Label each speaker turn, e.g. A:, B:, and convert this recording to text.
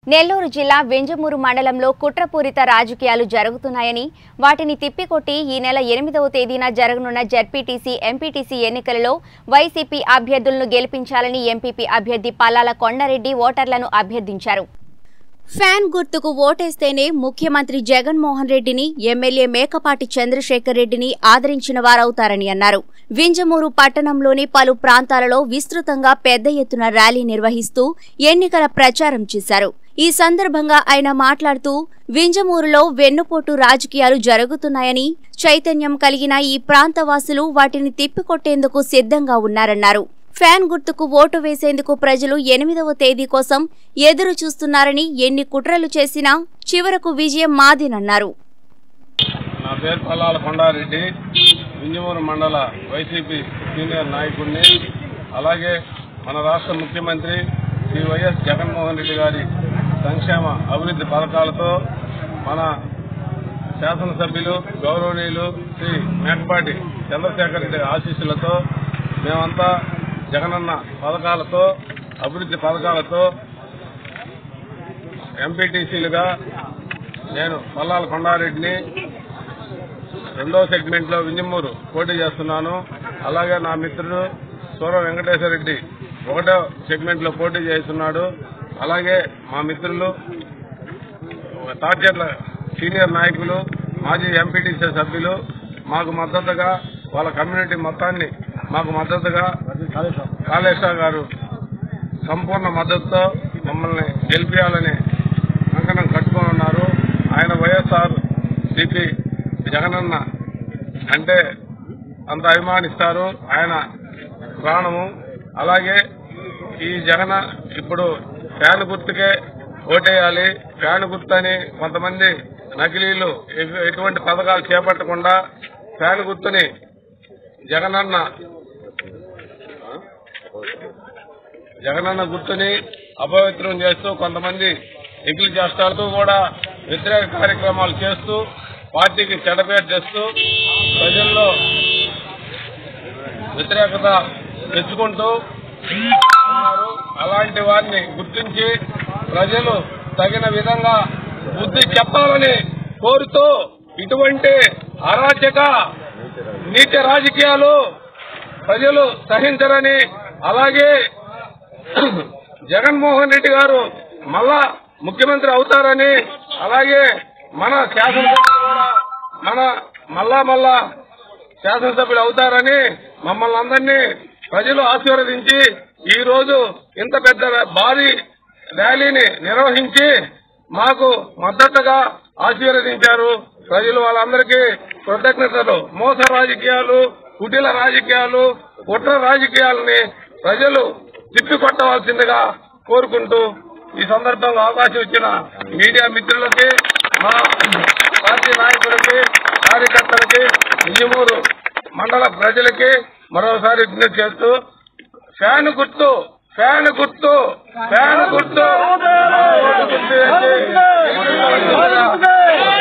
A: నెల్లూరు జిల్లా వెంజమూరు మండలంలో కుట్రపూరిత రాజకీయాలు జరుగుతున్నాయని వాటిని తిప్పికొట్టి ఈ నెల ఎనిమిదవ తేదీన జరగనున్న జడ్పీటీసీ ఎంపీటీసీ ఎన్నికలలో వైసీపీ అభ్యర్థులను గెలిపించాలని ఎంపీపీ అభ్యర్థి పల్లాల కొండారెడ్డి ఓటర్లను అభ్యర్థించారు ఫ్యాన్ గుర్తుకు ఓటేస్తేనే ముఖ్యమంత్రి జగన్మోహన్ రెడ్డిని ఎమ్మెల్యే మేకపాటి చంద్రశేఖర్ రెడ్డిని ఆదరించిన వారవుతారని అన్నారు వింజమూరు పట్టణంలోని పలు ప్రాంతాలలో విస్తృతంగా పెద్ద ఎత్తున ర్యాలీ నిర్వహిస్తూ ఎన్నికల ప్రచారం చేశారు ఈ సందర్భంగా ఆయన మాట్లాడుతూ వింజమూరులో వెన్నుపోటు రాజకీయాలు జరుగుతున్నాయని చైతన్యం కలిగిన ఈ ప్రాంతవాసులు వాటిని తిప్పికొట్టేందుకు సిద్ధంగా ఉన్నారన్నారు ఫ్యాన్ గుర్తుకు ఓటు వేసేందుకు ప్రజలు ఎనిమిదవ తేదీ కోసం ఎదురు చూస్తున్నారని ఎన్ని కుట్రలు చేసినా చివరకు విజయం మాదేనన్నారు
B: నా పేరు పల్లాల కొండారెడ్డి వింజమూరు మండల వైసీపీ సీనియర్ నాయకుడిని అలాగే మన రాష్ట్ర ముఖ్యమంత్రి శ్రీ వైఎస్ జగన్మోహన్ రెడ్డి గారి సంక్షేమ అభివృద్ధి పథకాలతో మన శాసనసభ్యులు గౌరవనీయులు శ్రీ మేకపాటి చంద్రశేఖర్ రెడ్డి ఆశీస్సులతో మేమంతా జగనన్న పథకాలతో అభివృద్ధి పథకాలతో ఎంపీటీసీలుగా నేను పల్లాల కొండారెడ్డిని రెండో సెగ్మెంట్ లో వింజమూరు పోటీ చేస్తున్నాను అలాగే నా మిత్రుడు సూర వెంకటేశ్వర రెడ్డి ఒకటో సెగ్మెంట్ లో పోటీ చేస్తున్నాడు అలాగే మా మిత్రులు తార్చెట్ల సీనియర్ నాయకులు మాజీ ఎంపీటీసీ సభ్యులు మాకు మద్దతుగా వాళ్ళ కమ్యూనిటీ మొత్తాన్ని మాకు మద్దతుగా కాళేశ్వర గారు సంపూర్ణ మద్దతుతో మమ్మల్ని గెలిపించాలని కంకణం కట్టుకొని ఉన్నారు ఆయన వైఎస్ఆర్ సిపి జగనన్న అంటే అంత అభిమానిస్తారు ఆయన ప్రాణము అలాగే ఈ జగన ఇప్పుడు ఫ్యాన్ గుర్తుకే ఓటేయాలి ఫ్యాన్ గుర్తు అని కొంతమంది నకిలీలు ఎ- ఎటువంటి పథకాలు చేపట్టకుండా ఫ్యాన్ గుర్తుని జగనన్న జగనన్న గుర్తుని అపవిత్రం చేస్తూ కొంతమంది ఎగిలి చేస్తాడుతూ కూడా వ్యతిరేక కార్యక్రమాలు చేస్తూ పార్టీకి చెడపేట చేస్తూ ప్రజల్లో వ్యతిరేకత తెచ్చుకుంటూ ఉన్నారు అలాంటి వారిని గుర్తించి ప్రజలు తగిన విధంగా బుద్ధి చెప్పాలని కోరుతూ ఇటువంటి అరాచక నీచ రాజకీయాలు ప్రజలు సహించరని అలాగే జగన్మోహన్ రెడ్డి గారు మళ్ళా ముఖ్యమంత్రి అవుతారని అలాగే మన శాసనసభ్యులు కూడా మన మళ్ళా మళ్ళా శాసనసభ్యులు అవుతారని మమ్మల్ని అందరినీ ప్రజలు ఆశీర్వదించి ఈ రోజు ఇంత పెద్ద భారీ ర్యాలీని నిర్వహించి మాకు మద్దతుగా ఆశీర్వదించారు ప్రజలు వాళ్ళందరికీ కృతజ్ఞతలు మోస రాజకీయాలు కుటిల రాజకీయాలు కుట్ర రాజకీయాలని ప్రజలు తిప్పికొట్టవలసిందిగా కోరుకుంటూ ఈ సందర్భంగా అవకాశం ఇచ్చిన మీడియా మిత్రులకి మా పార్టీ నాయకులకి కార్యకర్తలకి విజయమూరు మండల ప్రజలకి మరోసారి విజ్ఞప్తి చేస్తూ ఫ్యాన్ గుర్తు ఫ్యాన్ గుర్తు ఫ్యాన్ గుర్తు గుర్తు వేసి